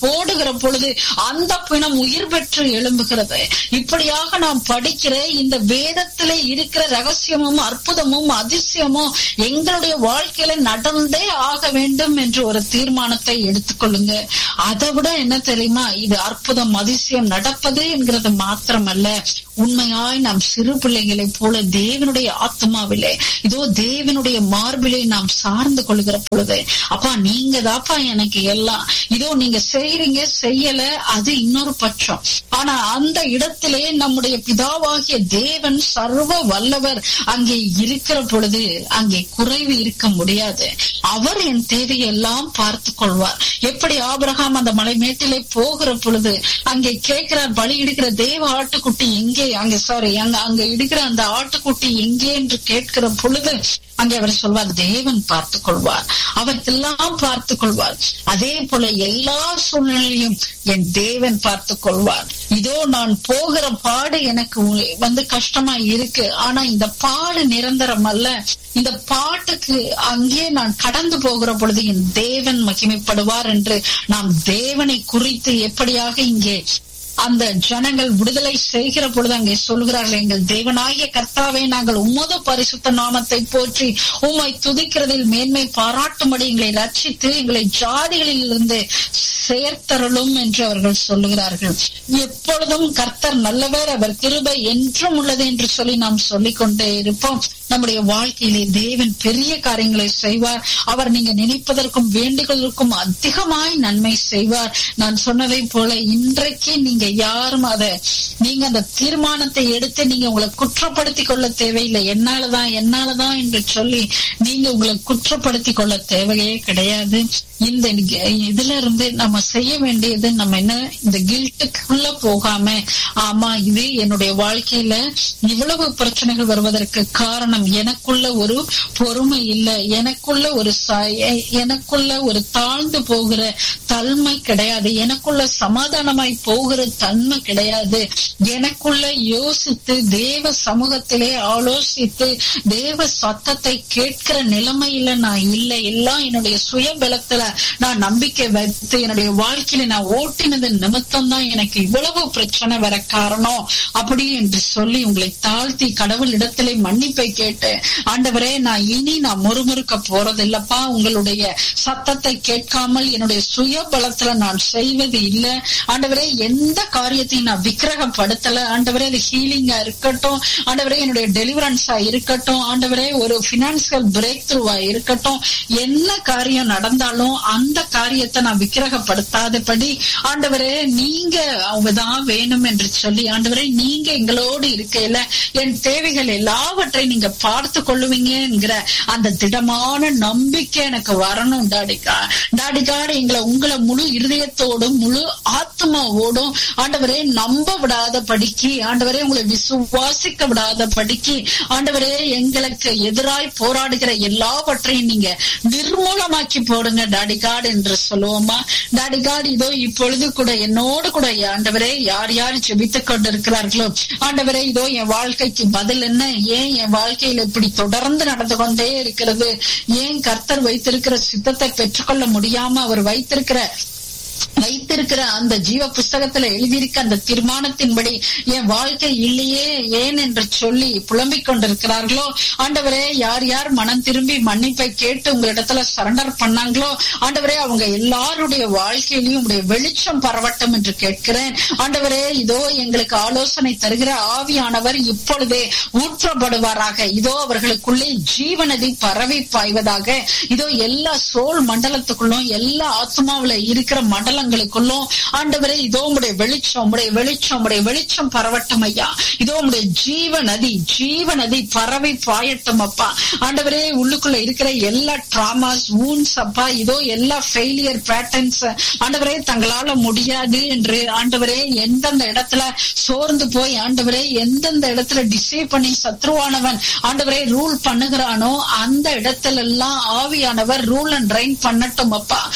போடுகிற பொழுது அந்த பிணம் உயிர் பெற்று எழும்புகிறது இப்படியாக நாம் படிக்கிற இந்த வேதத்திலே இருக்கிற ரகசியமும் அற்புதமும் அதிசயமும் எங்களுடைய வாழ்க்கையில நடந்தே ஆக வேண்டும் என்று ஒரு தீர்மானத்தை எடுத்துக்கொள்ளுங்க அதை விட என்ன தெரியுமா இது அற்புதம் அதிசயம் நடப்பது என்கிறது மாத்திரமல்ல உண்மையாய் நாம் சிறு பிள்ளைகளைப் போல தேவனுடைய ஆத்மாவிலே இதோ தேவனுடைய மார்பிலே நாம் சார்ந்து கொள்கிற பொழுது அப்பா நீங்க தாப்பா எனக்கு எல்லாம் இதோ நீங்க செய்யறீங்க செய்யல அது இன்னொரு பட்சம் ஆனா அந்த இடத்திலே நம்முடைய பிதாவாகிய தேவன் சர்வ வல்லவர் அங்கே இருக்கிற பொழுது அங்கே குறைவு இருக்க முடியாது அவர் என் தேவையெல்லாம் பார்த்து கொள்வார் எப்படி ஆபிரகாம் அந்த மலை மேட்டிலே போகிற பொழுது அங்கே கேட்கிறார் பலி இடுகிற தேவ ஆட்டுக்குட்டி எங்கே அங்கே சாரி அங்க அங்க இடுகிற அந்த ஆட்டுக்குட்டி எங்கே என்று கேட்கிற பொழுது அங்கே அவர் சொல்வார் தேவன் பார்த்து கொள்வார் அவருக்கெல்லாம் பார்த்து கொள்வார் அதே போல எல்லா சூழ்நிலையும் என் தேவன் பார்த்து கொள்வார் இதோ நான் போகிற பாடு எனக்கு வந்து கஷ்டமா இருக்கு ஆனா இந்த பாடு நிரந்தரம் அல்ல இந்த பாட்டுக்கு அங்கே நான் கடந்து போகிற பொழுது என் தேவன் மகிமைப்படுவார் என்று நாம் தேவனை குறித்து எப்படியாக இங்கே அந்த ஜனங்கள் விடுதலை செய்கிற பொழுது அங்கே சொல்கிறார்கள் எங்கள் தேவனாகிய கர்த்தாவை நாங்கள் உமது பரிசுத்த நாமத்தை போற்றி உம்மை துதிக்கிறதில் மேன்மை பாராட்டும்படி எங்களை ரட்சித்து எங்களை ஜாதிகளில் இருந்து சேர்த்தருளும் என்று அவர்கள் சொல்லுகிறார்கள் எப்பொழுதும் கர்த்தர் நல்லவர் அவர் கிருபை என்றும் உள்ளது என்று சொல்லி நாம் சொல்லிக் கொண்டே இருப்போம் நம்முடைய வாழ்க்கையிலே தேவன் பெரிய காரியங்களை செய்வார் அவர் நீங்க நினைப்பதற்கும் வேண்டுதலுக்கும் அதிகமாய் நன்மை செய்வார் நான் சொன்னதை போல இன்றைக்கு நீங்க யாரும் அத நீங்க அந்த தீர்மானத்தை எடுத்து நீங்க உங்களை குற்றப்படுத்திக் கொள்ள தேவையில்லை என்னாலதான் என்னாலதான் என்று சொல்லி நீங்க உங்களை குற்றப்படுத்திக் கொள்ள தேவையே கிடையாது இந்த இதுல இருந்து நம்ம செய்ய வேண்டியது நம்ம என்ன இந்த கில்ட்டுக்குள்ள போகாம ஆமா இது என்னுடைய வாழ்க்கையில இவ்வளவு பிரச்சனைகள் வருவதற்கு காரணம் எனக்குள்ள ஒரு பொறுமை இல்லை எனக்குள்ள ஒரு எனக்குள்ள ஒரு தாழ்ந்து போகிற தன்மை கிடையாது எனக்குள்ள சமாதானமாய் போகிற தன்மை கிடையாது எனக்குள்ள யோசித்து தேவ சமூகத்திலே ஆலோசித்து தேவ சத்தத்தை கேட்கிற நிலைமையில நான் இல்லை எல்லாம் என்னுடைய சுய பலத்துல நான் நம்பிக்கை வைத்து என்னுடைய வாழ்க்கையில நான் ஓட்டினது நிமித்தம் தான் எனக்கு இவ்வளவு பிரச்சனை வர காரணம் அப்படி என்று சொல்லி உங்களை தாழ்த்தி கடவுள் இடத்திலே மன்னிப்பை கேட்டு ஆண்டவரே நான் இனி நான் முறுமுறுக்க போறது இல்லப்பா உங்களுடைய சத்தத்தை கேட்காமல் என்னுடைய சுய பலத்துல நான் செய்வது இல்லை ஆண்டவரே எந்த காரியத்தையும் நான் விக்கிரகப்படுத்தல ஆண்டவரே அது ஹீலிங்கா இருக்கட்டும் ஆண்டவரே என்னுடைய டெலிவரன்ஸா இருக்கட்டும் ஆண்டவரே ஒரு பினான்சியல் பிரேக் த்ரூவா இருக்கட்டும் என்ன காரியம் நடந்தாலும் அந்த காரியத்தை நான் விக்கிரகப்படுத்தாதபடி ஆண்டவரே நீங்க அவங்கதான் வேணும் என்று சொல்லி ஆண்டவரே நீங்க எங்களோடு இருக்கையில என் தேவைகள் எல்லாவற்றையும் நீங்க பார்த்து கொள்ளுவீங்க என்கிற அந்த திடமான நம்பிக்கை எனக்கு வரணும் டாடிக்கா டாடிக்காடு எங்களை உங்களை முழு இருதயத்தோடும் முழு ஆத்மாவோடும் ஆண்டவரே நம்ப விடாத படிக்கு ஆண்டவரே உங்களை விசுவாசிக்க விடாத படிக்கு ஆண்டவரே எங்களுக்கு எதிராய் போராடுகிற எல்லாவற்றையும் நீங்க நிர்மூலமாக்கி போடுங்க டாடி காட் என்று சொல்லுவோமா டாடி காட் இதோ இப்பொழுது கூட என்னோடு கூட ஆண்டவரே யார் யார் ஜெபித்துக் கொண்டிருக்கிறார்களோ ஆண்டவரே இதோ என் வாழ்க்கைக்கு பதில் என்ன ஏன் என் வாழ்க்கையில இப்படி தொடர்ந்து நடந்து கொண்டே இருக்கிறது ஏன் கர்த்தர் வைத்திருக்கிற சித்தத்தை பெற்றுக்கொள்ள முடியாம அவர் வைத்திருக்கிற வைத்திருக்கிற அந்த ஜீவ புஸ்தகத்துல எழுதியிருக்க அந்த தீர்மானத்தின்படி என் வாழ்க்கை இல்லையே ஏன் என்று சொல்லி புலம்பிக் கொண்டிருக்கிறார்களோ ஆண்டவரே யார் யார் மனம் திரும்பி மன்னிப்பை கேட்டு உங்க இடத்துல சரண்டர் பண்ணாங்களோ ஆண்டவரே அவங்க எல்லாருடைய வாழ்க்கையிலையும் உடைய வெளிச்சம் பரவட்டும் என்று கேட்கிறேன் ஆண்டவரே இதோ எங்களுக்கு ஆலோசனை தருகிற ஆவியானவர் இப்பொழுதே ஊற்றப்படுவாராக இதோ அவர்களுக்குள்ளே ஜீவநதி பரவி பாய்வதாக இதோ எல்லா சோல் மண்டலத்துக்குள்ளும் எல்லா ஆத்மாவில இருக்கிற மண்டலங்களுக்குள்ளும் ஆண்டவரே இதோ உடைய வெளிச்சம் உடைய வெளிச்சம் உடைய வெளிச்சம் பரவட்டும் ஐயா இதோ உடைய ஜீவ நதி ஜீவ நதி பறவை பாயட்டும் அப்பா ஆண்டவரே உள்ளுக்குள்ள இருக்கிற எல்லா டிராமாஸ் ஊன்ஸ் அப்பா இதோ எல்லா ஃபெயிலியர் பேட்டர்ன்ஸ் ஆண்டவரே தங்களால முடியாது என்று ஆண்டவரே எந்தெந்த இடத்துல சோர்ந்து போய் ஆண்டவரே எந்தெந்த இடத்துல டிசைவ் பண்ணி சத்ருவானவன் ஆண்டவரே ரூல் பண்ணுகிறானோ அந்த இடத்துல எல்லாம் ஆவியானவர் ரூல் அண்ட் ரைன் பண்ணட்டும் அப்பா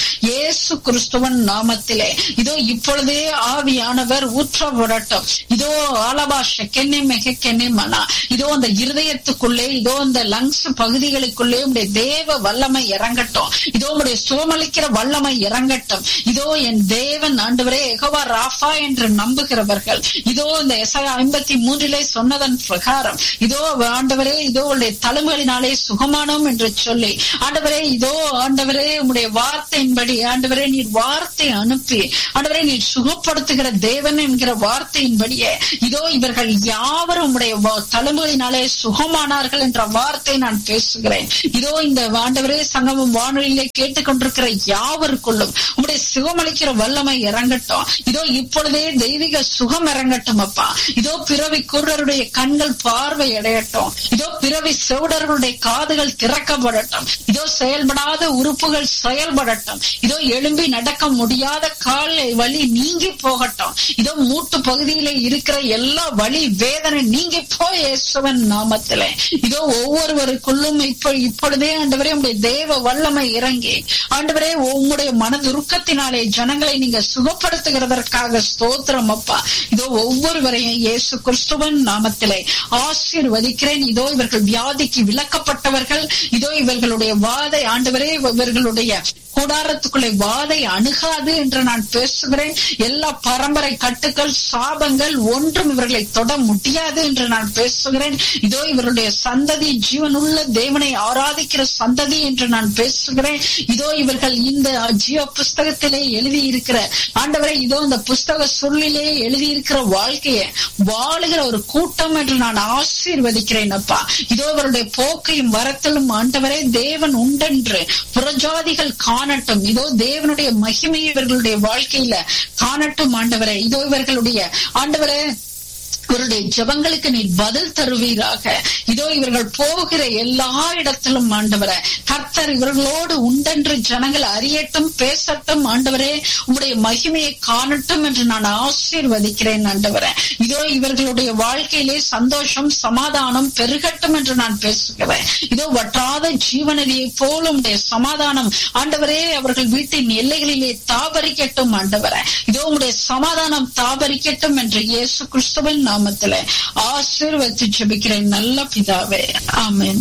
இயேசு கிறிஸ்துவன் நாமத்திலே இதோ இப்பொழுதே ஆவியானவர் ஊற்றப்படட்டும் இதோ ஆலபாஷ கென்னே மெக கென்னே மனா இதோ அந்த இருதயத்துக்குள்ளே இதோ இந்த லங்ஸ் பகுதிகளுக்குள்ளே உடைய தேவ வல்லமை இறங்கட்டும் இதோ உடைய சுகமளிக்கிற வல்லமை இறங்கட்டும் இதோ என் தேவன் ஆண்டவரே எகவா ராஃபா என்று நம்புகிறவர்கள் இதோ இந்த எசையா ஐம்பத்தி மூன்றிலே சொன்னதன் பிரகாரம் இதோ ஆண்டவரே இதோ உடைய தலைமைகளினாலே சுகமானோம் என்று சொல்லி ஆண்டவரே இதோ ஆண்டவரே உடைய வார்த்தையின்படி ஆண்டவரே நீர் வார்த்தை அனுப்பி ஆண்டவரே நீர் சுகப்படுத்துகிற தேவன் என்கிற வார்த்தையின்படியே இதோ இவர்கள் யாவரும் உடைய தலைமைகளினாலே சுகமானார்கள் என்ற வார்த்தை நான் பேசுகிறேன் இதோ இந்த ஆண்டவரே சங்கமம் வானொலியிலே கேட்டுக்கொண்டிருக்கிற யாவருக்குள்ளும் உடைய சுகமளிக்கிற வல்லமை இறங்கட்டும் இதோ இப்பொழுதே தெய்வீக சுகம் இறங்கட்டும் அப்பா இதோ பிறவி குருடருடைய கண்கள் பார்வை அடையட்டும் இதோ பிறவி செவுடர்களுடைய காதுகள் திறக்கப்படட்டும் இதோ செயல்படாத உறுப்புகள் செயல்படட்டும் இதோ எழும்பி நடக்க முடியாத கால் வலி நீங்கி போகட்டும் இதோ மூட்டு பகுதியில இருக்கிற எல்லா வலி வேதனை நீங்கி போய் இயேசுவன் நாமத்திலே இதோ ஒவ்வொருவருக்குள்ளும் இப்ப இப்பொழுதே ஆண்டவரே உங்களுடைய தேவ வல்லமை இறங்கி ஆண்டவரே உங்களுடைய மனதுருக்கத்தினாலே ஜனங்களை நீங்க சுகப்படுத்துகிறதற்காக ஸ்தோத்திரம் அப்பா இதோ ஒவ்வொருவரையும் இயேசு கிறிஸ்துவன் நாமத்திலே ஆசீர்வதிக்கிறேன் இதோ இவர்கள் வியாதிக்கு விளக்கப்பட்டவர்கள் இதோ இவர்களுடைய வாதை ஆண்டவரே இவர்களுடைய கூடாரத்துக்குள்ளே வாதை அணுகாது என்று நான் பேசுகிறேன் எல்லா பரம்பரை கட்டுக்கள் சாபங்கள் ஒன்றும் இவர்களை தொட முடியாது என்று நான் பேசுகிறேன் இதோ இவருடைய சந்ததி ஜீவனுள்ள தேவனை ஆராதிக்கிற சந்ததி என்று நான் பேசுகிறேன் இதோ இவர்கள் இந்த ஜீவ புஸ்தகத்திலே எழுதியிருக்கிற ஆண்டவரை இதோ இந்த புஸ்தக சொல்லிலே எழுதியிருக்கிற வாழ்க்கையை வாழுகிற ஒரு கூட்டம் என்று நான் ஆசீர்வதிக்கிறேன் அப்பா இதோ இவருடைய போக்கையும் வரத்திலும் ஆண்டவரே தேவன் உண்டென்று புறஜாதிகள் காணட்டும் இதோ தேவனுடைய மகிமை இவர்களுடைய வாழ்க்கையில காணட்டும் ஆண்டவரே இதோ இவர்களுடைய ஆண்டவரே இவருடைய ஜபங்களுக்கு நீர் பதில் தருவீராக இதோ இவர்கள் போகிற எல்லா இடத்திலும் ஆண்டவர கர்த்தர் இவர்களோடு உண்டென்று ஜனங்கள் அறியட்டும் பேசட்டும் ஆண்டவரே உங்களுடைய மகிமையை காணட்டும் என்று நான் ஆசீர்வதிக்கிறேன் ஆண்டவர இதோ இவர்களுடைய வாழ்க்கையிலே சந்தோஷம் சமாதானம் பெருகட்டும் என்று நான் பேசுகிறேன் இதோ வற்றாத ஜீவநதியை போல உடைய சமாதானம் ஆண்டவரே அவர்கள் வீட்டின் எல்லைகளிலே தாபரிக்கட்டும் ஆண்டவர இதோ உங்களுடைய சமாதானம் தாபரிக்கட்டும் என்று இயேசு கிறிஸ்துவின் நாமத்துல ஆசீர்வதித்து ஜெபிக்கிறேன் நல்ல பிதாவே ஆமேன்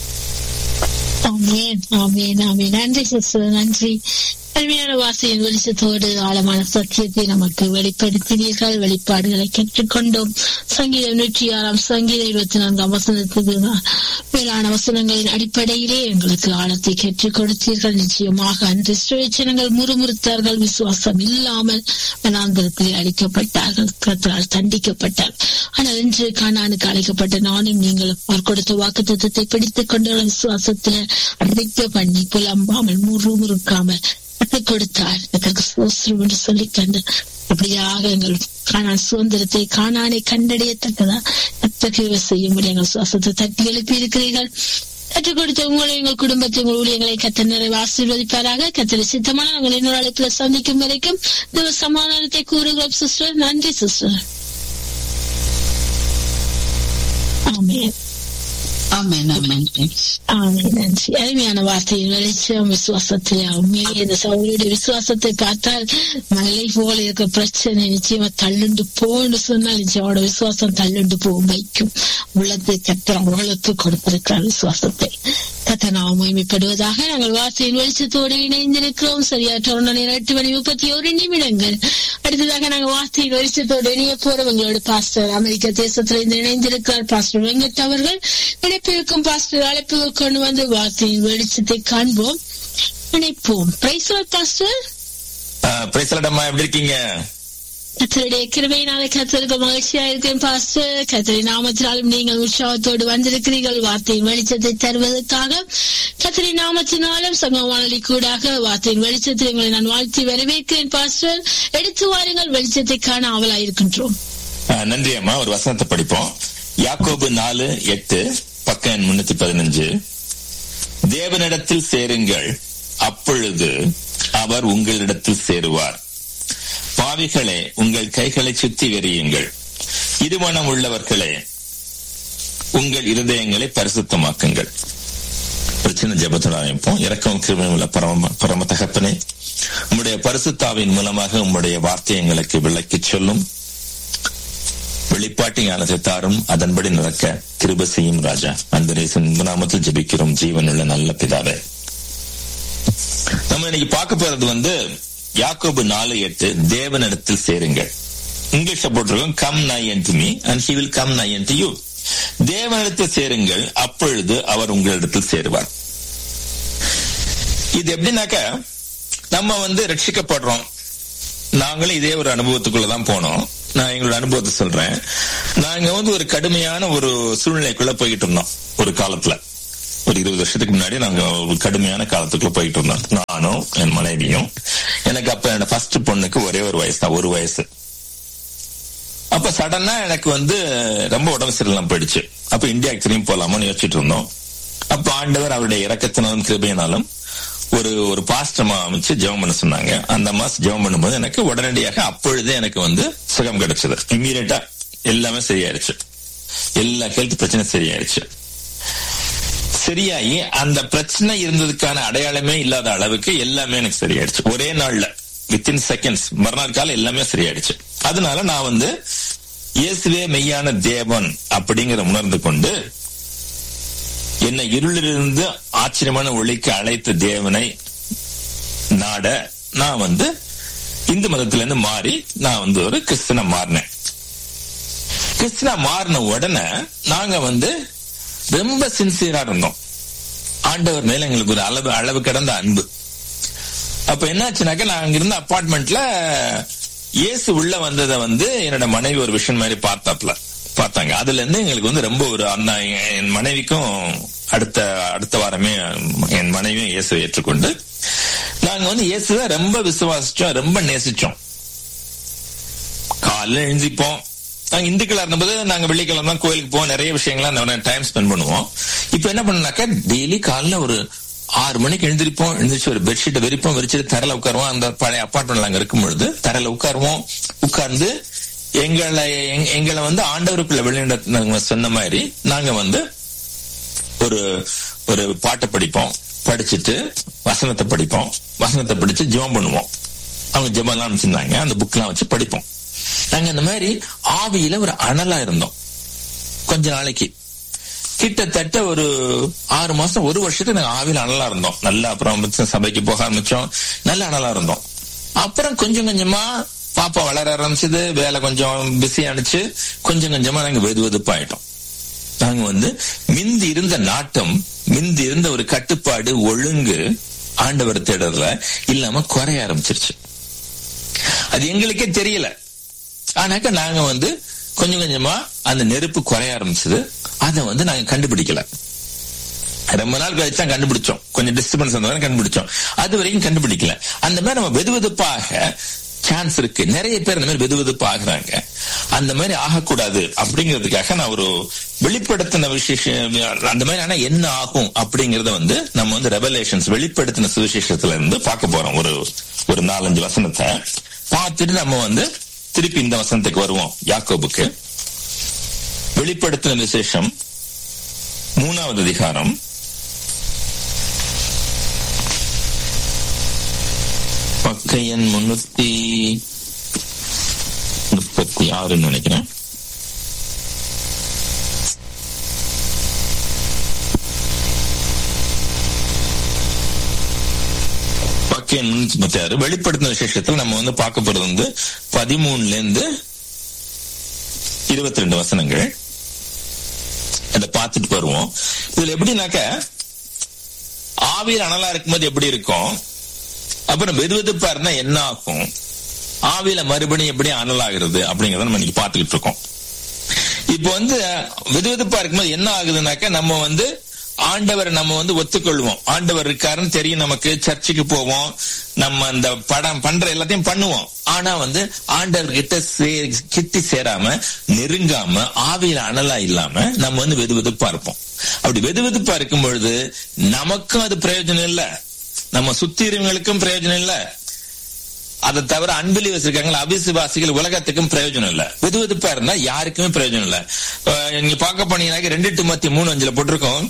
ஆமேன் ஆமேன் ஆமேன் நன்றி சிஸ்டர் நன்றி அருமையான வாசையின் வெளிச்சத்தோடு ஆழமான சத்தியத்தை நமக்கு வெளிப்படுத்தினீர்கள் வெளிப்பாடுகளை கற்றுக்கொண்டோம் சங்கீதம் நூற்றி ஆறாம் சங்கீதம் இருபத்தி நான்காம் வசனத்துக்கு மேலான வசனங்களின் அடிப்படையிலே எங்களுக்கு ஆழத்தை கற்றுக் கொடுத்தீர்கள் நிச்சயமாக அன்று சுயச்சனங்கள் முறுமுறுத்தார்கள் விசுவாசம் இல்லாமல் வனாந்திரத்திலே அழிக்கப்பட்டார்கள் கத்தரால் தண்டிக்கப்பட்டார் ஆனால் இன்று காணானுக்கு அழைக்கப்பட்ட நானும் நீங்களும் அவர் கொடுத்த வாக்கு தத்துவத்தை பிடித்துக் கொண்டு விசுவாசத்தில் அறிக்க பண்ணி புலம்பாமல் முறுமுறுக்காமல் கற்றுக் கொடுத்தார் அதற்கு சோஸ்திரம் என்று சொல்லி கண்டு அப்படியாக எங்கள் காணான் சுதந்திரத்தை காணானை கண்டறியத்தக்கதா அத்தகைய செய்யும்படி எங்கள் சுவாசத்தை தட்டி எழுப்பி இருக்கிறீர்கள் கற்றுக் கொடுத்த உங்களை எங்கள் குடும்பத்தை உங்கள் ஊழியர்களை கத்த நிறைவு ஆசீர்வதிப்பாராக கத்திர சித்தமான நாங்கள் இன்னொரு அழைப்புல சந்திக்கும் வரைக்கும் இந்த சமாதானத்தை கூறுகிறோம் சிஸ்டர் நன்றி சிஸ்டர் ஆமேன் ஆமேன் ஆமேன் நன்றி அருமையான வார்த்தையின் வெளிச்சம் விசுவாசத்திலே உண்மையிலே இந்த சௌரிய விசுவாசத்தை பார்த்தால் மலை போல இருக்க பிரச்சனை நிச்சயமா தள்ளுண்டு போன்னு சொன்னால் நிச்சயமோட விசுவாசம் தள்ளுண்டு போகும் வைக்கும் உள்ளத்தை கத்திர அவர்களுக்கு கொடுத்திருக்கிறார் விசுவாசத்தை கத்த நாம் மகிமைப்படுவதாக நாங்கள் வார்த்தையின் வெளிச்சத்தோடு இணைந்திருக்கிறோம் சரியாற்ற ஒன்று எட்டு மணி முப்பத்தி ஒரு நிமிடங்கள் அடுத்ததாக நாங்கள் வார்த்தையின் வெளிச்சத்தோடு இணைய போறோம் எங்களோட பாஸ்டர் அமெரிக்க தேசத்திலிருந்து இணைந்திருக்கிறார் பாஸ்டர் வெங்கட் அவர்கள் இணைப்பிருக்கும் பாஸ்டர் அழைப்பு கொண்டு வந்து வார்த்தையின் வெளிச்சத்தை காண்போம் இணைப்போம் பிரைஸ் பாஸ்டர் பிரைஸ்லடம்மா எப்படி இருக்கீங்க கத்தருடைய கிருபையினால கத்தருக்கு மகிழ்ச்சியா இருக்கேன் பாஸ்டர் கத்தரை நாமத்தினாலும் நீங்கள் உற்சாகத்தோடு வந்திருக்கிறீர்கள் வார்த்தையின் வெளிச்சத்தை தருவதற்காக கத்தரை நாமத்தினாலும் சங்க வானொலி கூடாக வார்த்தையின் வெளிச்சத்தை உங்களை நான் வாழ்த்தி வரவேற்கிறேன் பாஸ்டர் எடுத்து வாருங்கள் வெளிச்சத்தை காண ஆவலாயிருக்கின்றோம் நன்றி அம்மா ஒரு வசனத்தை படிப்போம் யாக்கோபு நாலு எட்டு பக்கம் முன்னூத்தி பதினஞ்சு தேவனிடத்தில் சேருங்கள் அப்பொழுது அவர் உங்களிடத்தில் சேருவார் பாவிகளே உங்கள் கைகளை சுத்தி வெறியுங்கள் இருமணம் உள்ளவர்களே உங்கள் இருதயங்களை பரிசுத்தமாக்குங்கள் ஒரு சின்ன ஜபத்தோட அமைப்போம் இறக்கம் கிருமி உள்ள பரம பரம தகப்பனே உம்முடைய பரிசுத்தாவின் மூலமாக உம்முடைய வார்த்தை எங்களுக்கு விளக்கிச் சொல்லும் வெளிப்பாட்டு ஞானத்தை தாரும் அதன்படி நடக்க கிருப செய்யும் ராஜா அந்த நாமத்தில் ஜெபிக்கிறோம் ஜீவனுள்ள நல்ல பிதாவே நம்ம இன்னைக்கு பார்க்க போறது வந்து யாக்கோபு நாலு எட்டு தேவனிடத்தில் சேருங்கள் இங்கிலீஷ்ல போட்டிருக்கோம் come nigh to me and he will come nigh to you தேவனிடத்தில் சேருங்கள் அப்பொழுது அவர் உங்களிடத்தில் சேருவார் இது எப்படின்னாக்க நம்ம வந்து ரட்சிக்கப்படுறோம் நாங்களும் இதே ஒரு அனுபவத்துக்குள்ளதான் போனோம் நான் எங்களோட அனுபவத்தை சொல்றேன் நாங்க வந்து ஒரு கடுமையான ஒரு சூழ்நிலைக்குள்ள போய்கிட்டு இருந்தோம் ஒரு காலத்துல ஒரு இருபது வருஷத்துக்கு முன்னாடி நாங்க ஒரு கடுமையான காலத்துக்குள்ள போயிட்டு இருந்தோம் நானும் என் மனைவியும் எனக்கு அப்ப என்னோட ஃபர்ஸ்ட் பொண்ணுக்கு ஒரே ஒரு வயசு தான் ஒரு வயசு அப்ப சடனா எனக்கு வந்து ரொம்ப உடம்பு சரியில்லாம போயிடுச்சு அப்ப இந்தியாவுக்கு திரும்பி போலாமான்னு யோசிச்சுட்டு இருந்தோம் அப்ப ஆண்டவர் அவருடைய இறக்கத்தினாலும் கிருபையினாலும் ஒரு ஒரு பாஸ்டமா அமைச்சு ஜெபம் பண்ண சொன்னாங்க அந்த மாசம் ஜெபம் பண்ணும்போது எனக்கு உடனடியாக அப்பொழுதே எனக்கு வந்து சுகம் கிடைச்சது இம்மீடியட்டா எல்லாமே சரியாயிருச்சு எல்லா ஹெல்த் பிரச்சனை சரியாயிருச்சு சரியாகி அந்த பிரச்சனை இருந்ததுக்கான அடையாளமே இல்லாத அளவுக்கு எல்லாமே எனக்கு சரியாயிடுச்சு ஒரே நாள்ல வித்தின் செகண்ட்ஸ் மறுநாள் காலம் எல்லாமே சரியாயிடுச்சு அதனால நான் வந்து இயேசுவே மெய்யான தேவன் அப்படிங்கிற உணர்ந்து கொண்டு என்னை இருளிலிருந்து ஆச்சரியமான ஒளிக்கு அழைத்த தேவனை நாட நான் வந்து இந்து மதத்துல இருந்து மாறி நான் வந்து ஒரு கிறிஸ்தன மாறினேன் கிறிஸ்தனா மாறின உடனே நாங்க வந்து ரொம்ப சின்சியரா இருந்தோம் ஆண்டவர் மேல எங்களுக்கு ஒரு அளவு அளவு கடந்த அன்பு அப்ப என்னாச்சுனாக்க நான் அங்க இருந்த அப்பார்ட்மெண்ட்ல இயேசு உள்ள வந்ததை வந்து என்னோட மனைவி ஒரு விஷயம் மாதிரி பார்த்தாப்ல பார்த்தாங்க அதுல இருந்து எங்களுக்கு வந்து ரொம்ப ஒரு அந்த என் மனைவிக்கும் அடுத்த அடுத்த வாரமே என் மனைவியும் இயேசுவை ஏற்றுக்கொண்டு நாங்க வந்து இயேசுவை ரொம்ப விசுவாசிச்சோம் ரொம்ப நேசிச்சோம் காலைல எழுந்திப்போம் நாங்க இந்துக்களா இருந்தபோது நாங்க வெள்ளிக்கிழமை தான் கோயிலுக்கு போவோம் நிறைய விஷயங்கள்லாம் டைம் ஸ்பெண்ட் பண்ணுவோம் இப்ப என்ன பண்ணாக்கா டெய்லி காலைல ஒரு ஆறு மணிக்கு எழுந்திருப்போம் எழுந்திரிச்சு ஒரு பெட்ஷீட்டை வெறிப்போம் வெறிச்சிட்டு தரையில உட்காருவோம் அந்த பழைய அப்பார்ட்மெண்ட்ல அங்க இருக்கும் பொழுது தரையில உட்காருவோம் உட்கார்ந்து எங்களை எங்களை வந்து ஆண்டவருக்குள்ள வெளியிட சொன்ன மாதிரி நாங்க வந்து ஒரு ஒரு பாட்டை படிப்போம் படிச்சுட்டு வசனத்தை படிப்போம் வசனத்தை படிச்சு ஜெபம் பண்ணுவோம் அவங்க ஜெபம் எல்லாம் வச்சிருந்தாங்க அந்த புக் எல்லாம் வச்சு படிப்போம் நாங்க இந்த மாதிரி ஆவியில ஒரு அனலா இருந்தோம் கொஞ்ச நாளைக்கு கிட்டத்தட்ட ஒரு ஆறு மாசம் ஒரு வருஷத்துக்கு நாங்க ஆவியில அனலா இருந்தோம் நல்லா அப்புறம் சபைக்கு போக ஆரம்பிச்சோம் நல்ல அனலா இருந்தோம் அப்புறம் கொஞ்சம் கொஞ்சமா பாப்பா வளர ஆரம்பிச்சது வேலை கொஞ்சம் பிஸி ஆனிச்சு கொஞ்சம் கொஞ்சமா நாங்க வெது வெதுப்பாயிட்டோம் நாங்க வந்து மிந்தி இருந்த நாட்டம் மிந்தி இருந்த ஒரு கட்டுப்பாடு ஒழுங்கு ஆண்டவர் தேடுறதுல இல்லாம குறைய ஆரம்பிச்சிருச்சு அது எங்களுக்கே தெரியல ஆனாக்க நாங்க வந்து கொஞ்சம் கொஞ்சமா அந்த நெருப்பு குறைய ஆரம்பிச்சது அதை வந்து நாங்க கண்டுபிடிக்கல ரொம்ப நாள் கழிச்சு தான் கண்டுபிடிச்சோம் கொஞ்சம் டிஸ்டர்பன்ஸ் இருந்தவரை கண்டுபிடிச்சோம் அது வரைக்கும் கண்டுபிடிக்கல அந்த மாதிரி நம்ம வெது வெதுப்பாக சான்ஸ் இருக்கு நிறைய பேர் இந்த மாதிரி வெது வெதுப்பு ஆகுறாங்க அந்த மாதிரி ஆகக்கூடாது அப்படிங்கிறதுக்காக நான் ஒரு வெளிப்படுத்தின விசேஷம் அந்த மாதிரி ஆனா என்ன ஆகும் அப்படிங்கறத வந்து நம்ம வந்து ரெவலேஷன்ஸ் வெளிப்படுத்தின சுவிசேஷத்துல இருந்து பார்க்க போறோம் ஒரு ஒரு நாலஞ்சு வசனத்தை பார்த்துட்டு நம்ம வந்து திருப்பி இந்த வசனத்துக்கு வருவோம் யாக்கோபுக்கு வெளிப்படுத்தின விசேஷம் மூணாவது அதிகாரம் பக்க எண் முன்னூத்தி முப்பத்தி ஆறுன்னு நினைக்கிறேன் பக்க எண் முன்னூத்தி முப்பத்தி ஆறு வெளிப்படுத்தின விசேஷத்துல நம்ம வந்து பார்க்க போறது வந்து பதிமூணுல இருந்து இருபத்தி ரெண்டு வசனங்கள் அதை பார்த்துட்டு வருவோம் இதுல எப்படின்னாக்க ஆவியில் அனலா இருக்கும்போது எப்படி இருக்கும் அப்புறம் வெது வெதுப்பா இருந்தா என்ன ஆகும் ஆவியில மறுபடியும் எப்படி அனலாகிறது அப்படிங்கறத நம்ம இன்னைக்கு பார்த்துக்கிட்டு இருக்கோம் இப்போ வந்து வெது வெதுப்பா இருக்கும்போது என்ன ஆகுதுனாக்க நம்ம வந்து ஆண்டவர் நம்ம வந்து ஒத்துக்கொள்வோம் ஆண்டவர் இருக்காருன்னு தெரியும் நமக்கு சர்ச்சுக்கு போவோம் நம்ம அந்த படம் பண்ற எல்லாத்தையும் பண்ணுவோம் ஆனா வந்து ஆண்டவர் கிட்ட சே கிட்டி சேராம நெருங்காம ஆவியில அனலா இல்லாம நம்ம வந்து வெது வெதுப்பா இருப்போம் அப்படி வெது வெதுப்பா இருக்கும் பொழுது நமக்கும் அது பிரயோஜனம் இல்ல நம்ம சுத்தி இருக்கவங்களுக்கும் பிரயோஜனம் இல்ல அதை தவிர அன்பிலிவர்ஸ் இருக்காங்களா அவிசுவாசிகள் உலகத்துக்கும் பிரயோஜனம் இல்ல வெது வெதுப்பா இருந்தா யாருக்குமே பிரயோஜனம் இல்ல நீங்க பார்க்க போனீங்கன்னா ரெண்டு டு மத்தி மூணு அஞ்சுல போட்டிருக்கோம்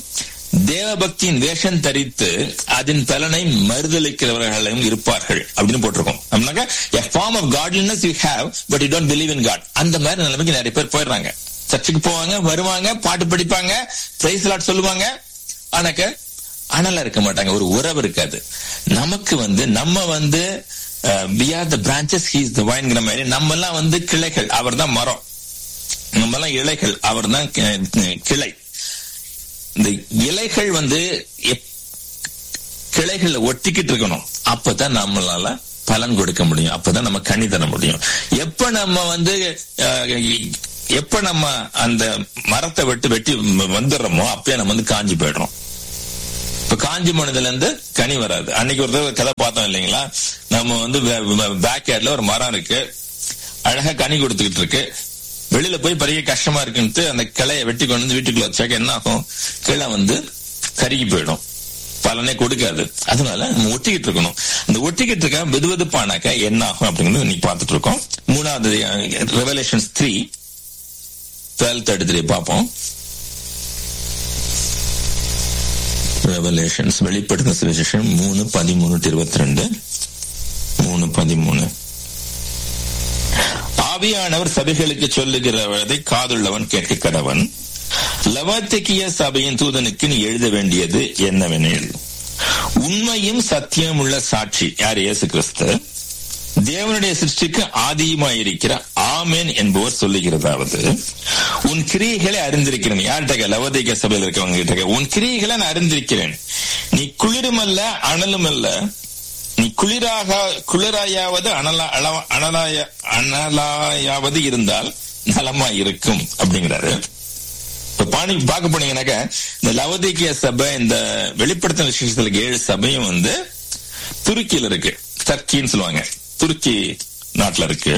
தேவபக்தியின் வேஷம் தரித்து அதன் பலனை மறுதளிக்கிறவர்களும் இருப்பார்கள் அப்படின்னு போட்டிருக்கோம் அப்படின்னாக்கா a form of godliness you have but you don't believe in God அந்த மாதிரி நிலைமைக்கு நிறைய பேர் போயிடுறாங்க சர்ச்சுக்கு போவாங்க வருவாங்க பாட்டு படிப்பாங்க பிரைஸ் லாட் சொல்லுவாங்க ஆனாக்க அனலா இருக்க மாட்டாங்க ஒரு உறவு இருக்காது நமக்கு வந்து நம்ம வந்து we are the branches he's the வைன்கிற மாதிரி நம்ம எல்லாம் வந்து கிளைகள் அவர் தான் மரம் நம்ம எல்லாம் இலைகள் அவர் தான் கிளை இந்த இலைகள் வந்து எப்- கிளைகள்ல ஒட்டிக்கிட்டு இருக்கணும் அப்பதான் நம்மளால பலன் கொடுக்க முடியும் அப்பதான் நம்ம கனி தர முடியும் எப்ப நம்ம வந்து அஹ், எப்ப நம்ம அந்த மரத்தை விட்டு வெட்டி வந்துடுறோமோ அப்பயே நம்ம வந்து காஞ்சி போயிடுறோம் இப்ப காஞ்சி போனதுல இருந்து கனி வராது அன்னைக்கு ஒரு தடவை கதை பார்த்தோம் இல்லைங்களா நம்ம வந்து பேக் யார்ட்ல ஒரு மரம் இருக்கு அழகா கனி கொடுத்துக்கிட்டு இருக்கு வெளியில போய் பெரிய கஷ்டமா இருக்குன்ட்டு அந்த கிளைய வெட்டி கொண்டு வந்து வீட்டுக்குள்ள வச்சாக்க என்ன ஆகும் கிளை வந்து கருகி போயிடும் பலனே கொடுக்காது அதனால நம்ம ஒட்டிக்கிட்டு இருக்கணும் அந்த ஒட்டிக்கிட்டு இருக்க வெது வெதுப்பானாக்க என்ன ஆகும் அப்படிங்கிறது இன்னைக்கு பார்த்துட்டு இருக்கோம் மூணாவது revelations three twelve thirty three பார்ப்போம் ரெவலேஷன்ஸ் வெளிப்படுத்தின சுவிசேஷம் மூணு பதிமூணு இருபத்தி ரெண்டு மூணு பதிமூணு ஆவியானவர் சபைகளுக்கு சொல்லுகிறதை காதுள்ளவன் கேட்க கடவன் லவத்திக்கிய சபையின் தூதனுக்கு நீ எழுத வேண்டியது என்னவெனில் உண்மையும் சத்தியம் உள்ள சாட்சி யார் இயேசு கிறிஸ்து தேவனுடைய சிருஷ்டிக்கு ஆதியுமாயிருக்கிற ஆமேன் என்பவர் சொல்லுகிறதாவது உன் கிரியைகளை அறிந்திருக்கிறேன் யார்கிட்ட லவதிக சபையில் இருக்கவங்க கிட்ட கேக்க, உன் கிரியைகளை நான் அறிந்திருக்கிறேன் நீ குளிருமல்ல அனலுமல்ல நீ குளிராக குளிராயாவது அனலா அளவ- அனலாய அனலாயாவது இருந்தால் நலமா இருக்கும் அப்படிங்கிறாரு இப்ப பாணி பார்க்க போனீங்கன்னாக்க இந்த லவதிக்கிய சபை இந்த வெளிப்படுத்தின விசேஷத்துல ஏழு சபையும் வந்து துருக்கியில இருக்கு டர்க்கின்னு சொல்லுவாங்க துருக்கி நாட்டுல இருக்கு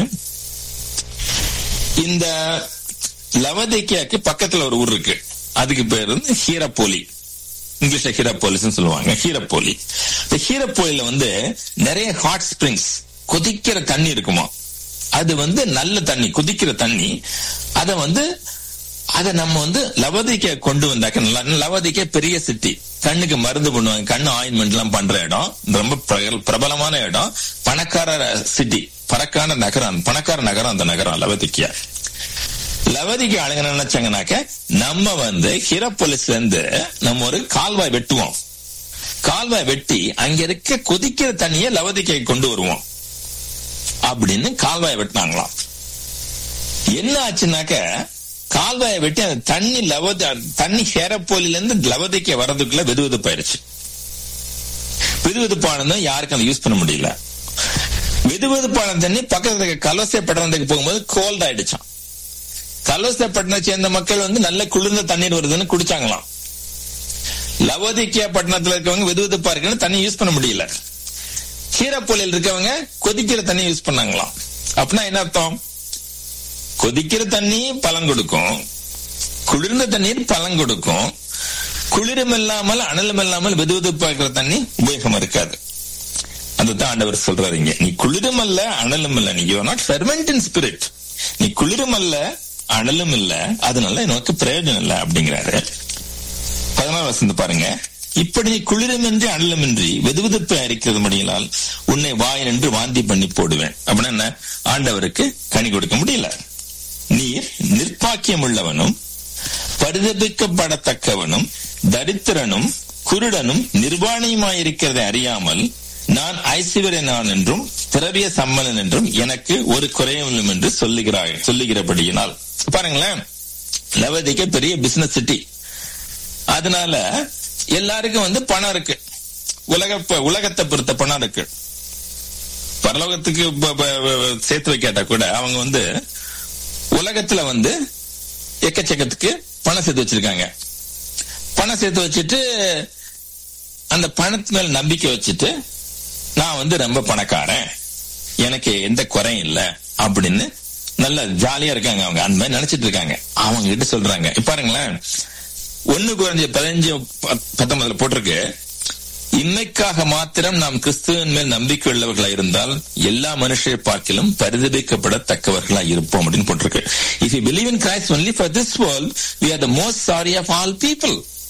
இந்த லவதிக்கியாக்கு பக்கத்துல ஒரு ஊர் இருக்கு அதுக்கு பேர் வந்து ஹீரப்போலி இங்கிலீஷ்ல ஹீரப்போலிஸ் சொல்லுவாங்க ஹீரப்போலி இந்த ஹீரப்போலில வந்து நிறைய ஹாட் ஸ்ப்ரிங்ஸ் கொதிக்கிற தண்ணி இருக்குமா அது வந்து நல்ல தண்ணி கொதிக்கிற தண்ணி அத வந்து அத நம்ம வந்து லவதிக்க கொண்டு வந்தாக்க நல்லா லவதிக்க பெரிய சிட்டி கண்ணுக்கு மருந்து பண்ணுவாங்க கண்ணு ஆயின்மெண்ட் எல்லாம் பண்ற இடம் ரொம்ப பிரபல- பிரபலமான இடம் பணக்கார சிட்டி பணக்கார நகரம் பணக்கார நகரம் அந்த நகரம் லவதிக்கியா லவதிக்கு ஆளுங்க என்ன நினைச்சாங்கனாக்க நம்ம வந்து ஹிரப்பொலிஸ்ல இருந்து நம்ம ஒரு கால்வாய் வெட்டுவோம் கால்வாய் வெட்டி அங்க இருக்க கொதிக்கிற தண்ணியை லவதிக்கை கொண்டு வருவோம் அப்படின்னு கால்வாய் வெட்டினாங்களாம் என்ன ஆச்சுனாக்க கால்வாயை வெட்டி அந்த தண்ணி லவதி தண்ணி ஹேரப்போலில இருந்து லவதிக்க வர்றதுக்குள்ள வெது வெதுப்பாயிருச்சு வெது வெதுப்பானதும் யாருக்கும் அதை யூஸ் பண்ண முடியல வெது வெதுப்பான தண்ணி பக்கத்துல இருக்க கலோசை பட்டணத்துக்கு போகும்போது கோல்ட் ஆயிடுச்சான் கலோசை பட்டணத்தை சேர்ந்த மக்கள் வந்து நல்ல குளிர்ந்த தண்ணீர் வருதுன்னு குடிச்சாங்களாம் லவோதிக்கியா பட்டணத்துல இருக்கவங்க வெது வெதுப்பா இருக்குன்னு தண்ணி யூஸ் பண்ண முடியல கீரப்பொலியில் இருக்கவங்க கொதிக்கிற தண்ணி யூஸ் பண்ணாங்களாம் அப்படின்னா என்ன அர்த்தம் கொதிக்கிற தண்ணி பலன் கொடுக்கும் குளிர்ந்த தண்ணீர் பலன் கொடுக்கும் குளிரும் இல்லாமல் அனலும் இல்லாமல் வெது வெதுப்பா இருக்கிற தண்ணி உபயோகம் இருக்காது அதுதான் ஆண்டவர் சொல்றாரு இங்க நீ குளிரும் அல்ல அனலும் இல்ல நீ you not fervent in spirit நீ குளிரும் அல்ல அனலும் இல்ல அதனால எனக்கு பிரயோஜனம் இல்ல அப்படிங்கிறாரு பதினாறு வசந்து பாருங்க இப்படி நீ குளிருமின்றி அனலுமின்றி வெதுவெதுப்பை அரிக்கிறது முடியலால் உன்னை வாய் நின்று வாந்தி பண்ணி போடுவேன் அப்படின்னா என்ன ஆண்டவருக்கு கனி கொடுக்க முடியல நீர் நிர்பாக்கியம் உள்ளவனும் பரிதபிக்கப்படத்தக்கவனும் தரித்திரனும் குருடனும் நிர்வாணியுமாயிருக்கிறதை அறியாமல் நான் ஐசிவரனான் என்றும் திரவிய சம்மலன் என்றும் எனக்கு ஒரு குறையும் என்று சொல்லுகிறாய் சொல்லுகிறபடியினால் பாருங்களேன் லவதிக்க பெரிய பிசினஸ் சிட்டி அதனால எல்லாருக்கும் வந்து பணம் இருக்கு உலக உலகத்தை பொறுத்த பணம் இருக்கு பரலோகத்துக்கு ப- ப- ப- சேர்த்து வைக்காட்டா கூட அவங்க வந்து உலகத்துல வந்து எக்கச்சக்கத்துக்கு பணம் சேர்த்து வச்சிருக்காங்க பணம் சேர்த்து வச்சுட்டு அந்த பணத்து மேல நம்பிக்கை வச்சுட்டு நான் வந்து ரொம்ப பணக்காரன் எனக்கு எந்த குறையும் இல்ல அப்படின்னு நல்ல ஜாலியா இருக்காங்க அவங்க அந்த மாதிரி நினைச்சிட்டு இருக்காங்க அவங்க கிட்ட சொல்றாங்க இப்ப பாருங்களேன் ஒண்ணு குறைஞ்ச பதினஞ்சு பத்- பத்தொன்பதுல போட்டிருக்கு இன்மைக்காக மாத்திரம் நாம் கிறிஸ்துவின் மேல் நம்பிக்கை உள்ளவர்களா இருந்தால் எல்லா மனுஷரை பார்க்கிலும் பரிதபிக்கப்படத்தக்கவர்களா இருப்போம் அப்படின்னு போட்டிருக்கு if you believe in Christ only for this world we are the most sorry of all people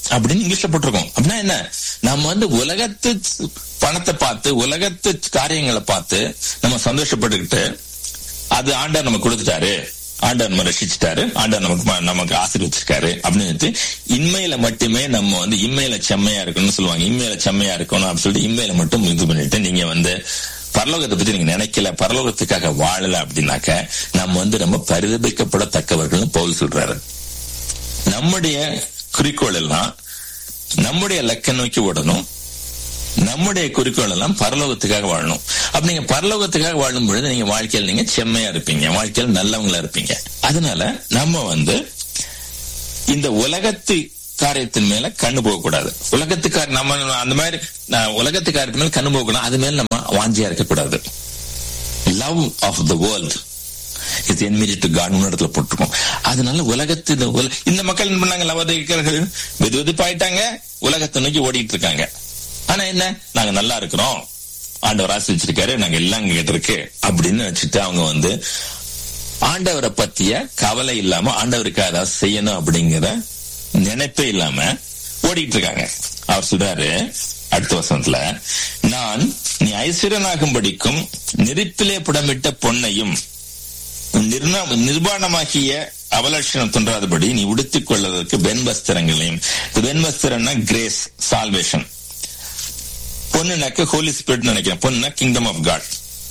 அப்படின்னு இங்கிலீஷ்ல போட்டிருக்கோம் அப்படின்னா என்ன நம்ம வந்து உலகத்து பணத்தை பார்த்து உலகத்து காரியங்களை பார்த்து நம்ம சந்தோஷப்பட்டுக்கிட்டு அது ஆண்டவர் நம்ம கொடுத்துட்டாரு ஆண்டவர் நம்ம ரசிச்சுட்டாரு ஆண்டவர் நமக்கு ம- நமக்கு ஆசீர்வச்சிருக்காரு அப்படின்னு சொல்லிட்டு இன்மையில மட்டுமே நம்ம வந்து இம்மையில செம்மையா இருக்கணும்னு சொல்லுவாங்க இம்மையில செம்மையா இருக்கணும் அப்படின்னு சொல்லிட்டு இம்மையில மட்டும் இது பண்ணிட்டு நீங்க வந்து பரலோகத்தை பத்தி நீங்க நினைக்கல பரலோகத்துக்காக வாழல அப்படின்னாக்க நம்ம வந்து ரொம்ப பரிதபிக்கப்படத்தக்கவர்கள் பவுல் சொல்றாரு நம்முடைய குறிக்கோள் எல்லாம் நம்முடைய லக்க நோக்கி ஓடணும் நம்முடைய குறிக்கோள் எல்லாம் பரலோகத்துக்காக வாழணும் அப்ப நீங்க பரலோகத்துக்காக வாழும் பொழுது நீங்க வாழ்க்கையில் நீங்க செம்மையா இருப்பீங்க வாழ்க்கையில் நல்லவங்களா இருப்பீங்க அதனால நம்ம வந்து இந்த உலகத்து காரியத்தின் மேல கண்ணு போக கூடாது உலகத்துக்கார நம்ம அந்த மாதிரி நான் உலகத்து காரியத்தின் மேல கண்ணு போக கூடாது அது மேல நம்ம வாஞ்சியா இருக்கக்கூடாது லவ் ஆஃப் த வேர்ல்ட் இது என்மீறி டு காட் இடத்துல போட்டிருக்கோம் அதனால உலகத்து இந்த உல- இந்த மக்கள் என்ன பண்ணாங்க லவதிகர்கள் வெது வெதுப்பாயிட்டாங்க உலகத்தை நோக்கி ஓடிட்டு இருக்காங்க ஆனா என்ன நாங்க நல்லா இருக்கிறோம் ஆண்டவர் ஆசிரிச்சிருக்காரு நாங்க எல்லாம் கிட்ட இருக்கு அப்படின்னு வச்சுட்டு அவங்க வந்து ஆண்டவரை பத்திய கவலை இல்லாம ஆண்டவருக்கு ஏதாவது செய்யணும் அப்படிங்கிற நினைப்பே இல்லாம ஓடிட்டு இருக்காங்க அவர் சொல்றாரு அடுத்த வசனத்துல நான் நீ ஐஸ்வரனாகும்படிக்கும் நெருப்பிலே புடமிட்ட பொன்னையும் நிர்ண- நிர்வாணமாகிய அவலட்சணம் தோன்றாதபடி நீ உடுத்திக் கொள்வதற்கு வெண் வஸ்திரங்களையும் இந்த வெண் வஸ்திரம்னா கிரேஸ் சால்வேஷன் பொண்ணுனாக்க ஹோலி ஸ்பிரிட் நினைக்கிறேன் பொண்ணுனா கிங்டம் ஆஃப் காட்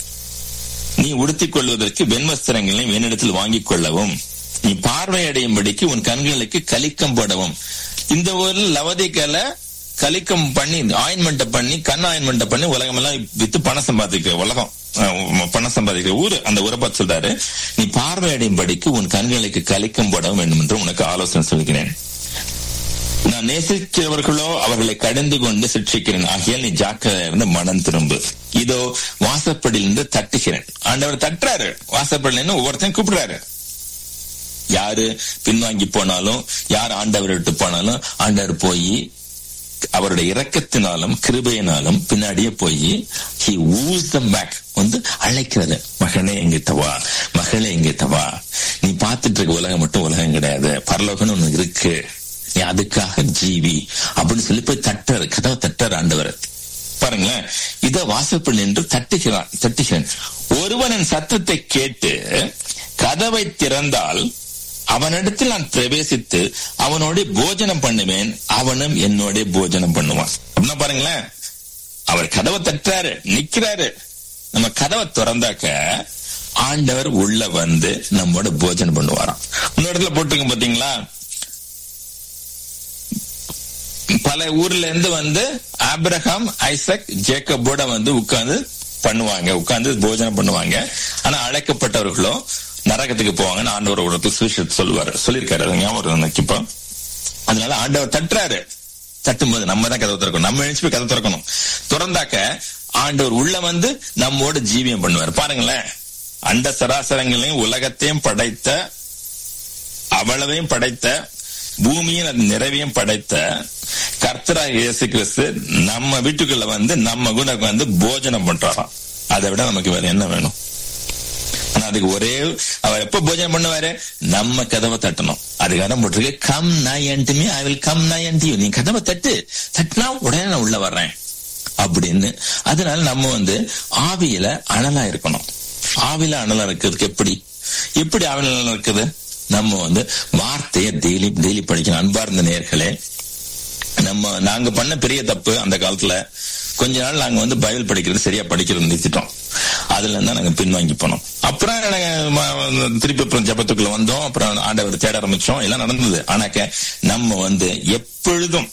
நீ உடுத்திக் கொள்வதற்கு வெண் வஸ்திரங்களையும் என்னிடத்தில் வாங்கிக் கொள்ளவும் நீ பார்வையடையும்படிக்கு உன் கண்களுக்கு கலிக்கம் போடவும் இந்த ஒரு லவதிக்கல கலிக்கம் பண்ணி ஆயின்மெண்ட்டை பண்ணி கண் ஆயின்மெண்ட்டை பண்ணி உலகம் எல்லாம் வித்து பணம் சம்பாதிக்கிற உலகம் அஹ், பணம் சம்பாதிக்கிற ஊரு அந்த ஊரை பார்த்து சொல்றாரு நீ பார்வையடையும்படிக்கு உன் கண்களுக்கு கலிக்கம் போடவும் வேண்டும் என்று உனக்கு ஆலோசனை சொல்கிறேன் நான் நேசிக்கிறவர்களோ அவர்களை கடந்து கொண்டு சிக்ஷிக்கிறேன் ஆகியால் நீ ஜாக்கிரதையா இருந்து மனம் திரும்பு இதோ வாசப்படியிலிருந்து தட்டுகிறேன் ஆண்டவர் தட்டுறாரு வாசப்படியில ஒவ்வொருத்தையும் கூப்பிடுறாரு யாரு பின்வாங்கி போனாலும் யார் ஆண்டவர் விட்டு போனாலும் ஆண்டவர் போய் அவருடைய இரக்கத்தினாலும் கிருபையினாலும் பின்னாடியே போய் he woos them back வந்து அழைக்கிறது மகனே எங்கிட்ட வா மகளே எங்கிட்ட வா நீ பார்த்துட்டு இருக்க உலகம் மட்டும் உலகம் கிடையாது பரலோகம்னு ஒண்ணு இருக்கு நீ அதுக்காக ஜீவி அப்படின்னு சொல்லி போய் தட்டுறாரு கதவை தட்டுறாரு ஆண்டவர் பாருங்களேன் இத வாசப்படி நின்று தட்டுகிறான் தட்டுகிறேன் ஒருவன் என் சத்தத்தை கேட்டு கதவை திறந்தால் அவனிடத்தில் நான் பிரவேசித்து அவனோட போஜனம் பண்ணுவேன் அவனும் என்னோட போஜனம் பண்ணுவான் அப்படின்னா பாருங்களேன் அவர் கதவை தட்டுறாரு நிக்கிறாரு நம்ம கதவை திறந்தாக்க ஆண்டவர் உள்ள வந்து நம்மோட போஜனம் பண்ணுவாராம் இன்னொரு இடத்துல போட்டிருக்கோம் பாத்தீங்களா பல ஊர்ல இருந்து வந்து ஆப்ரஹாம் ஐசக் ஜேக்கபோட வந்து உட்கார்ந்து பண்ணுவாங்க உட்கார்ந்து போஜனம் பண்ணுவாங்க ஆனா அழைக்கப்பட்டவர்களோ நரகத்துக்கு போவாங்கன்னு ஆண்டவர் ஒரு சுவிசேஷத்தை சொல்லுவாரு சொல்லியிருக்காரு அது ஞாபகம் இருக்கு எனக்கு இப்போ அதனால ஆண்டவர் தட்டுறாரு தட்டும்போது நம்ம தான் கதவை திறக்கணும் நம்ம எழுச்சி போய் கதை திறக்கணும் திறந்தாக்க ஆண்டவர் உள்ள வந்து நம்மோட ஜீவியம் பண்ணுவார் பாருங்களேன் அண்ட சராசரங்களையும் உலகத்தையும் படைத்த அவ்வளவையும் படைத்த பூமியின் அது நிறைவையும் படைத்த கர்த்தராக இயேசு கிறிஸ்து நம்ம வீட்டுக்குள்ள வந்து நம்ம கூட வந்து போஜனம் பண்றாராம் அதை விட நமக்கு வேற என்ன வேணும் ஆனா அதுக்கு ஒரே அவர் எப்ப போஜனம் பண்ணுவாரு நம்ம கதவை தட்டணும் அதுக்காக போட்டிருக்கு come nigh me I will come nigh you நீ கதவை தட்டு தட்டினா உடனே நான் உள்ள வர்றேன் அப்படின்னு அதனால நம்ம வந்து ஆவியில அனலா இருக்கணும் ஆவியில அனலா இருக்கிறதுக்கு எப்படி எப்படி ஆவியில அனலா இருக்குது நம்ம வந்து வார்த்தையை டெய்லி டெய்லி படிக்கணும் அன்பார்ந்த நேர்களே நம்ம நாங்க பண்ண பெரிய தப்பு அந்த காலத்துல கொஞ்ச நாள் நாங்க வந்து பைபிள் படிக்கிறது சரியா படிக்கிறது நிறுத்திட்டோம் அதுல இருந்தா நாங்க பின்வாங்கி போனோம் அப்புறம் நாங்க ம- திருப்பி அப்புறம் ஜபத்துக்குள்ள வந்தோம் அப்புறம் ஆண்டவர் தேட ஆரம்பிச்சோம் எல்லாம் நடந்தது ஆனாக்க நம்ம வந்து எப்பொழுதும்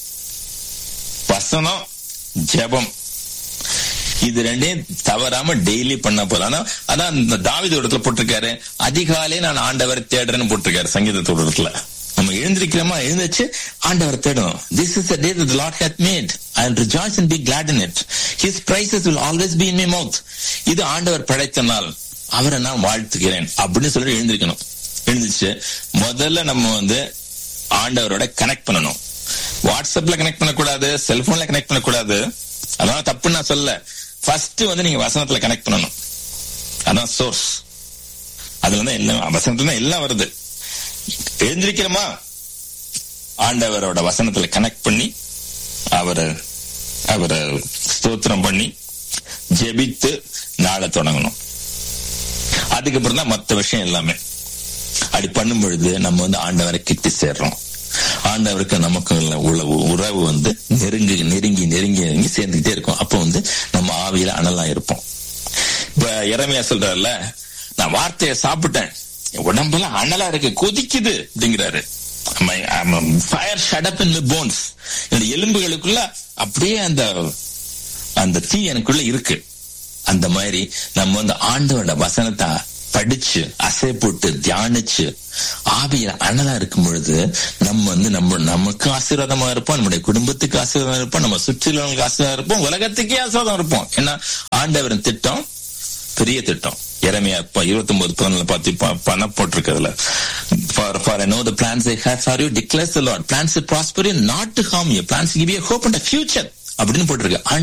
வசனம் ஜெபம் இது ரெண்டையும் தவறாம டெய்லி பண்ண போதும் ஆனா அதான் இந்த தாவித இடத்துல போட்டிருக்காரு அதிகாலை நான் ஆண்டவர் தேடுறேன்னு போட்டிருக்காரு சங்கீதத்தோட இடத்துல நம்ம எழுந்திருக்கிறோமா எழுந்திருச்சு ஆண்டவர் தேடும் this is day the Lord hath made I rejoice and be glad in it his praises will always be in my mouth இது ஆண்டவர் படைத்த நாள் அவரை நான் வாழ்த்துகிறேன் அப்படின்னு சொல்லி எழுந்திருக்கணும் எழுந்திருச்சு முதல்ல நம்ம வந்து ஆண்டவரோட கனெக்ட் பண்ணணும் வாட்ஸ்அப்ல கனெக்ட் பண்ணக்கூடாது செல்போன்ல கனெக்ட் பண்ணக்கூடாது அதனால தப்புன்னு நான் சொல்ல ஃபர்ஸ்ட் வந்து நீங்க வசனத்துல கனெக்ட் பண்ணணும் அதான் சோர்ஸ் அதுல தான் எல்லாம் வசனத்துல தான் எல்லாம் வருது எழுந்திருக்கிறோமா ஆண்டவரோட வசனத்துல கனெக்ட் பண்ணி அவரை அவரை ஸ்தோத்திரம் பண்ணி ஜெபித்து நாளை தொடங்கணும் அதுக்கப்புறம் தான் மத்த விஷயம் எல்லாமே அப்படி பண்ணும் பொழுது நம்ம வந்து ஆண்டவரை கிட்டி சேர்றோம் ஆண்டவருக்கு நமக்கு உள்ள உள்ள உறவு வந்து நெருங்கி நெருங்கி நெருங்கி நெருங்கி சேர்ந்துகிட்டே இருக்கும் அப்போ வந்து நம்ம ஆவியில அனலா இருப்போம் இப்ப இறமையா சொல்றாருல நான் வார்த்தையை சாப்பிட்டேன் என் உடம்பெல்லாம் அனலா இருக்கு கொதிக்குது அப்படிங்கிறாரு ஃபயர் ஷடப் இன் போன்ஸ் என்னோட எலும்புகளுக்குள்ள அப்படியே அந்த அந்த தீ எனக்குள்ள இருக்கு அந்த மாதிரி நம்ம வந்து ஆண்டவரோட வசனத்தை படிச்சு அசை போட்டு தியானிச்சு ஆவியில அனலா இருக்கும் பொழுது நம்ம வந்து நம்ம நமக்கு ஆசீர்வாதமா இருப்போம் நம்முடைய குடும்பத்துக்கு ஆசீர்வாதம் இருப்போம் நம்ம சுற்றிலுள்ளவங்களுக்கு ஆசீர்வாதம் இருப்போம் உலகத்துக்கே ஆசீர்வாதம் இருப்போம் ஏன்னா ஆண்டவரின் திட்டம் பெரிய திட்டம் இறமையா இருபத்தி ஒன்பது பதினால பார்த்து பண போட்டிருக்கிறதுல for for I know the plans I have for you declares the lord plans prosper not to harm you plans give you hope and future அப்படின்னு போட்டிருக்கு